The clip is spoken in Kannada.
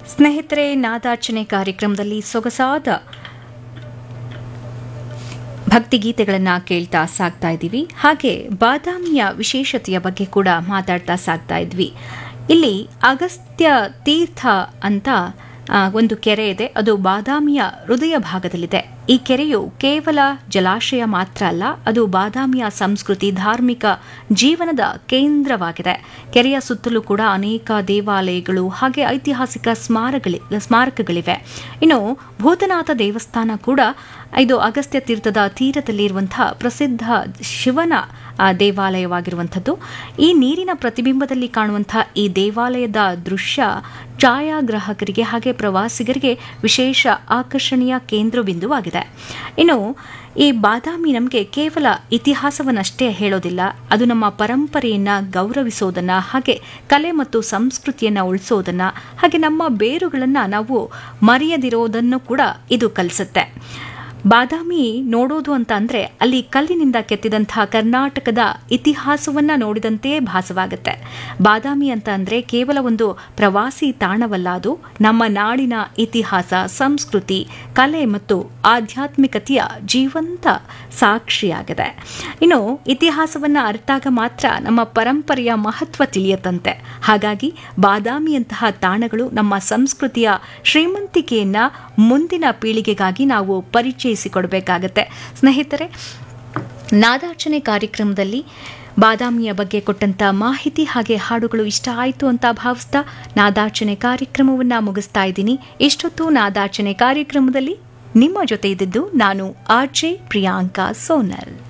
ಸ್ನೇಹಿತರೆ ನಾದಾರ್ಚನೆ ಕಾರ್ಯಕ್ರಮದಲ್ಲಿ ಸೊಗಸಾದ ಭಕ್ತಿಗೀತೆಗಳನ್ನು ಕೇಳ್ತಾ ಸಾಗ್ತಾ ಇದ್ದೀವಿ ಹಾಗೆ ಬಾದಾಮಿಯ ವಿಶೇಷತೆಯ ಬಗ್ಗೆ ಕೂಡ ಮಾತಾಡ್ತಾ ಸಾಗ್ತಾ ಇದ್ವಿ ಇಲ್ಲಿ ಅಗಸ್ತ್ಯ ತೀರ್ಥ ಅಂತ ಆ, ಒಂದು ಕೆರೆ ಇದೆ ಅದು ಬಾದಾಮಿಯ ಹೃದಯ ಭಾಗದಲ್ಲಿದೆ ಈ ಕೆರೆಯು ಕೇವಲ ಜಲಾಶಯ ಮಾತ್ರ ಅಲ್ಲ ಅದು ಬಾದಾಮಿಯ ಸಂಸ್ಕೃತಿ ಧಾರ್ಮಿಕ ಜೀವನದ ಕೇಂದ್ರವಾಗಿದೆ ಕೆರೆಯ ಸುತ್ತಲೂ ಕೂಡ ಅನೇಕ ದೇವಾಲಯಗಳು ಹಾಗೆ ಐತಿಹಾಸಿಕ ಸ್ಮಾರಕಗಳಿ ಸ್ಮಾರಕಗಳಿವೆ ಇನ್ನು ಭೂತನಾಥ ದೇವಸ್ಥಾನ ಕೂಡ ಇದು ಅಗಸ್ತ್ಯ ತೀರ್ಥದ ತೀರದಲ್ಲಿರುವಂತಹ ಪ್ರಸಿದ್ಧ ಶಿವನ ಆ, ದೇವಾಲಯವಾಗಿರುವಂಥದ್ದು ಈ ನೀರಿನ ಪ್ರತಿಬಿಂಬದಲ್ಲಿ ಕಾಣುವಂತಹ ಈ ದೇವಾಲಯದ ದೃಶ್ಯ ಛಾಯಾಗ್ರಾಹಕರಿಗೆ ಹಾಗೆ ಪ್ರವಾಸಿಗರಿಗೆ ವಿಶೇಷ ಆಕರ್ಷಣೀಯ ಕೇಂದ್ರ ಬಿಂದುವಾಗಿದೆ ಇನ್ನು ಈ ಬಾದಾಮಿ ನಮಗೆ ಕೇವಲ ಇತಿಹಾಸವನ್ನಷ್ಟೇ ಹೇಳೋದಿಲ್ಲ ಅದು ನಮ್ಮ ಪರಂಪರೆಯನ್ನ ಗೌರವಿಸೋದನ್ನ ಹಾಗೆ ಕಲೆ ಮತ್ತು ಸಂಸ್ಕೃತಿಯನ್ನ ಉಳಿಸೋದನ್ನ ಹಾಗೆ ನಮ್ಮ ಬೇರುಗಳನ್ನ ನಾವು ಮರೆಯದಿರೋದನ್ನು ಕೂಡ ಇದು ಕಲಿಸುತ್ತೆ ಬಾದಾಮಿ ನೋಡೋದು ಅಂತ ಅಂದ್ರೆ ಅಲ್ಲಿ ಕಲ್ಲಿನಿಂದ ಕೆತ್ತಿದಂತಹ ಕರ್ನಾಟಕದ ಇತಿಹಾಸವನ್ನ ನೋಡಿದಂತೆಯೇ ಭಾಸವಾಗುತ್ತೆ ಬಾದಾಮಿ ಅಂತ ಅಂದ್ರೆ ಕೇವಲ ಒಂದು ಪ್ರವಾಸಿ ತಾಣವಲ್ಲ ಅದು ನಮ್ಮ ನಾಡಿನ ಇತಿಹಾಸ ಸಂಸ್ಕೃತಿ ಕಲೆ ಮತ್ತು ಆಧ್ಯಾತ್ಮಿಕತೆಯ ಜೀವಂತ ಸಾಕ್ಷಿಯಾಗಿದೆ ಇನ್ನು ಇತಿಹಾಸವನ್ನ ಅರ್ಥಾಗ ಮಾತ್ರ ನಮ್ಮ ಪರಂಪರೆಯ ಮಹತ್ವ ತಿಳಿಯತ್ತಂತೆ ಹಾಗಾಗಿ ಬಾದಾಮಿಯಂತಹ ತಾಣಗಳು ನಮ್ಮ ಸಂಸ್ಕೃತಿಯ ಶ್ರೀಮಂತಿಕೆಯನ್ನ ಮುಂದಿನ ಪೀಳಿಗೆಗಾಗಿ ನಾವು ಪರಿಚಯಿಸಿಕೊಡ್ಬೇಕಾಗತ್ತೆ ಸ್ನೇಹಿತರೆ ನಾದಾರ್ಚನೆ ಕಾರ್ಯಕ್ರಮದಲ್ಲಿ ಬಾದಾಮಿಯ ಬಗ್ಗೆ ಕೊಟ್ಟಂತ ಮಾಹಿತಿ ಹಾಗೆ ಹಾಡುಗಳು ಇಷ್ಟ ಆಯಿತು ಅಂತ ಭಾವಿಸ್ತಾ ನಾದಾರ್ಚನೆ ಕಾರ್ಯಕ್ರಮವನ್ನ ಮುಗಿಸ್ತಾ ಇದ್ದೀನಿ ಇಷ್ಟೊತ್ತು ನಾದಾರ್ಚನೆ ಕಾರ್ಯಕ್ರಮದಲ್ಲಿ ನಿಮ್ಮ ಜೊತೆ ಇದ್ದಿದ್ದು ನಾನು ಆರ್ಜೆ ಪ್ರಿಯಾಂಕಾ ಸೋನಲ್